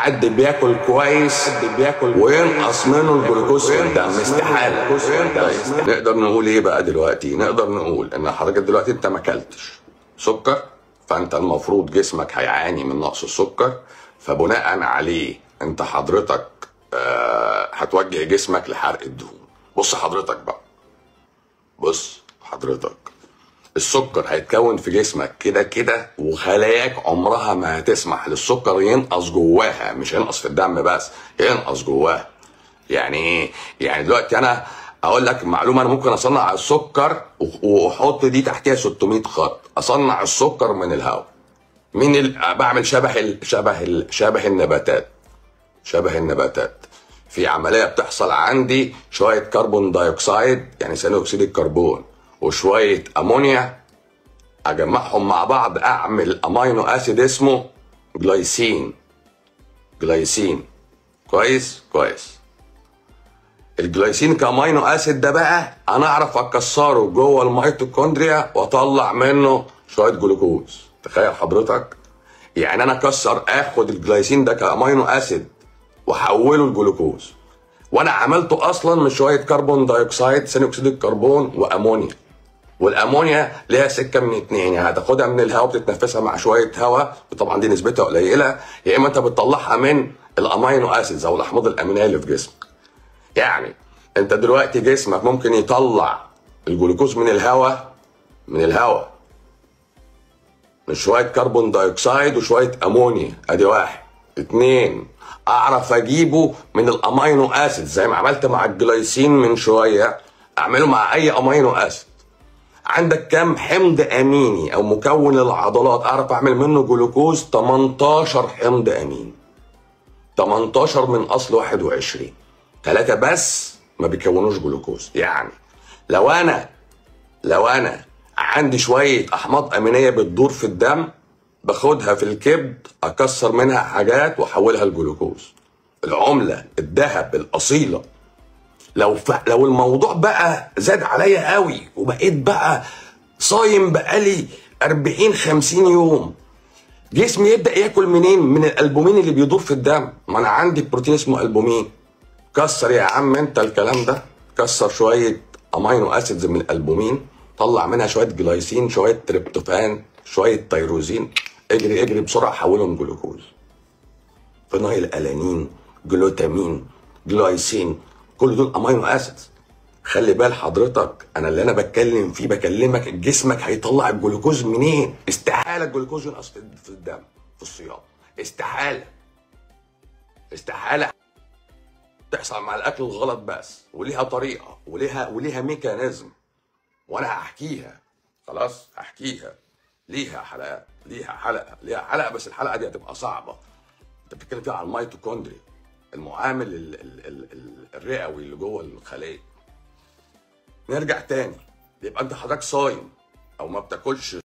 حد بياكل كويس حد بياكل وينقص منه الجلوكوز في الدم استحاله طيب، نقدر نقول ايه بقى دلوقتي نقدر نقول ان حضرتك دلوقتي انت ما اكلتش سكر فانت المفروض جسمك هيعاني من نقص السكر فبناء عليه انت حضرتك آه هتوجه جسمك لحرق الدهون بص حضرتك بقى بص حضرتك السكر هيتكون في جسمك كده كده وخلاياك عمرها ما هتسمح للسكر ينقص جواها مش ينقص في الدم بس ينقص جواها يعني ايه يعني دلوقتي انا اقول لك معلومه انا ممكن اصنع السكر واحط دي تحتها 600 خط اصنع السكر من الهواء من ال... بعمل شبه ال... شبه ال... شبه النباتات شبه النباتات في عمليه بتحصل عندي شويه كربون دايوكسيد يعني ثاني اكسيد الكربون وشويه امونيا اجمعهم مع بعض اعمل امينو اسيد اسمه جلايسين جلايسين كويس كويس الجلايسين كامينو اسيد ده بقى انا اعرف اكسره جوه الميتوكوندريا واطلع منه شويه جلوكوز تخيل حضرتك يعني انا اكسر اخد الجلايسين ده كامينو اسيد واحوله لجلوكوز وانا عملته اصلا من شويه كربون دايوكسيد ثاني اكسيد الكربون وامونيا والامونيا ليها سكه من اتنين يعني هتاخدها من الهواء بتتنفسها مع شويه هواء وطبعا دي نسبتها قليله يا اما انت بتطلعها من الامينو اسيدز او الاحماض الامينيه اللي في جسمك يعني انت دلوقتي جسمك ممكن يطلع الجلوكوز من الهواء من الهواء من شويه كربون دايوكسيد وشويه امونيا ادي واحد اتنين اعرف اجيبه من الامينو اسيد زي ما عملت مع الجلايسين من شويه اعمله مع اي امينو اسيد عندك كم حمض اميني او مكون العضلات اعرف اعمل منه جلوكوز 18 حمض امين 18 من اصل 21 ثلاثة بس ما بيكونوش جلوكوز يعني لو انا لو انا عندي شوية احماض امينية بتدور في الدم باخدها في الكبد اكسر منها حاجات واحولها لجلوكوز العملة الذهب الاصيلة لو ف... لو الموضوع بقى زاد عليا قوي وبقيت بقى صايم بقالي 40 50 يوم جسمي يبدا ياكل منين من الالبومين اللي بيدور في الدم ما انا عندي بروتين اسمه البومين كسر يا عم انت الكلام ده كسر شويه امينو اسيدز من الالبومين طلع منها شويه جلايسين شويه تريبتوفان شويه تيروزين اجري اجري بسرعه حولهم جلوكوز فينايل الانين جلوتامين جلايسين كل دول امينو اسيدز خلي بال حضرتك انا اللي انا بتكلم فيه بكلمك جسمك هيطلع الجلوكوز منين استحاله الجلوكوز ينقص في الدم في الصيام استحاله استحاله تحصل مع الاكل الغلط بس وليها طريقه وليها وليها ميكانيزم وانا هحكيها خلاص هحكيها ليها حلقات ليها حلقه ليها حلقه بس الحلقه دي هتبقى صعبه انت بتتكلم فيها عن الميتوكوندريا المعامل ال ال ال ال الرئوي اللي جوه الخليه نرجع تاني يبقى انت حضرتك صايم او ما بتاكلش